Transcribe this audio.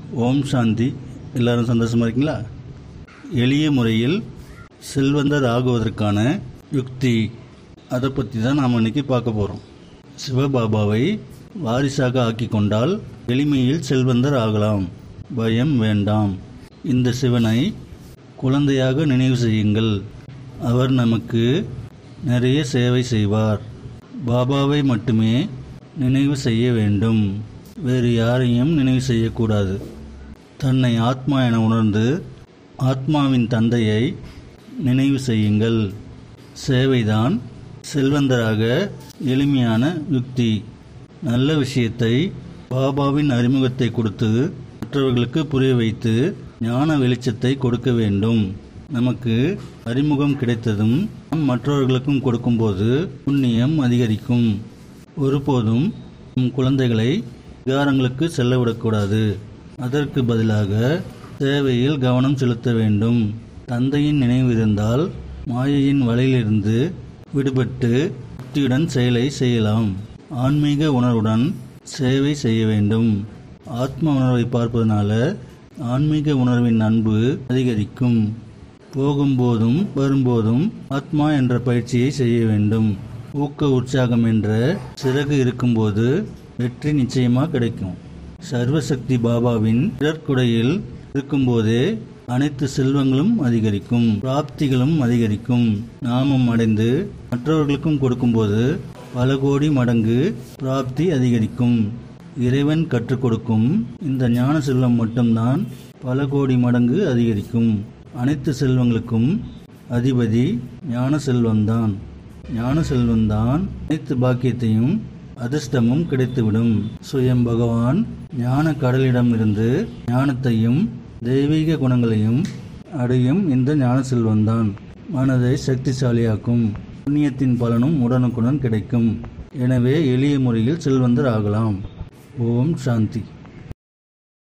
ஓம் சாந்தி எல்லாரும் சந்தோஷமாக இருக்கீங்களா எளிய முறையில் செல்வந்தர் ஆகுவதற்கான யுக்தி அதை பற்றி தான் நாம் இன்னைக்கு பார்க்க போகிறோம் சிவபாபாவை வாரிசாக ஆக்கி கொண்டால் எளிமையில் செல்வந்தர் ஆகலாம் பயம் வேண்டாம் இந்த சிவனை குழந்தையாக நினைவு செய்யுங்கள் அவர் நமக்கு நிறைய சேவை செய்வார் பாபாவை மட்டுமே நினைவு செய்ய வேண்டும் வேறு யாரையும் நினைவு செய்யக்கூடாது தன்னை ஆத்மா என உணர்ந்து ஆத்மாவின் தந்தையை நினைவு செய்யுங்கள் சேவைதான் செல்வந்தராக எளிமையான யுக்தி நல்ல விஷயத்தை பாபாவின் அறிமுகத்தை கொடுத்து மற்றவர்களுக்கு புரிய வைத்து ஞான வெளிச்சத்தை கொடுக்க வேண்டும் நமக்கு அறிமுகம் கிடைத்ததும் நாம் மற்றவர்களுக்கும் கொடுக்கும்போது புண்ணியம் அதிகரிக்கும் ஒருபோதும் நம் குழந்தைகளை விகாரங்களுக்கு செல்லவிடக்கூடாது அதற்கு பதிலாக சேவையில் கவனம் செலுத்த வேண்டும் தந்தையின் நினைவு இருந்தால் மாயையின் வலையிலிருந்து விடுபட்டு யுக்தியுடன் செயலை செய்யலாம் ஆன்மீக உணர்வுடன் சேவை செய்ய வேண்டும் ஆத்ம உணர்வை பார்ப்பதனால ஆன்மீக உணர்வின் அன்பு அதிகரிக்கும் போகும்போதும் வரும்போதும் ஆத்மா என்ற பயிற்சியை செய்ய வேண்டும் ஊக்க உற்சாகம் என்ற சிறகு இருக்கும்போது வெற்றி நிச்சயமா கிடைக்கும் சர்வசக்தி பாபாவின் பிறர்க்குடையில் இருக்கும்போதே அனைத்து செல்வங்களும் அதிகரிக்கும் பிராப்திகளும் அதிகரிக்கும் நாமம் அடைந்து மற்றவர்களுக்கும் கொடுக்கும்போது பல கோடி மடங்கு பிராப்தி அதிகரிக்கும் இறைவன் கற்றுக் கொடுக்கும் இந்த ஞான செல்வம் மட்டும்தான் பல கோடி மடங்கு அதிகரிக்கும் அனைத்து செல்வங்களுக்கும் அதிபதி ஞான செல்வம்தான் ஞான செல்வம்தான் அனைத்து பாக்கியத்தையும் அதிர்ஷ்டமும் கிடைத்துவிடும் சுயம் பகவான் ஞான கடலிடமிருந்து ஞானத்தையும் தெய்வீக குணங்களையும் அடையும் இந்த ஞான செல்வம்தான் மனதை சக்திசாலியாக்கும் புண்ணியத்தின் பலனும் உடனுக்குடன் கிடைக்கும் எனவே எளிய முறையில் செல்வந்தர் ஆகலாம் ஓம் சாந்தி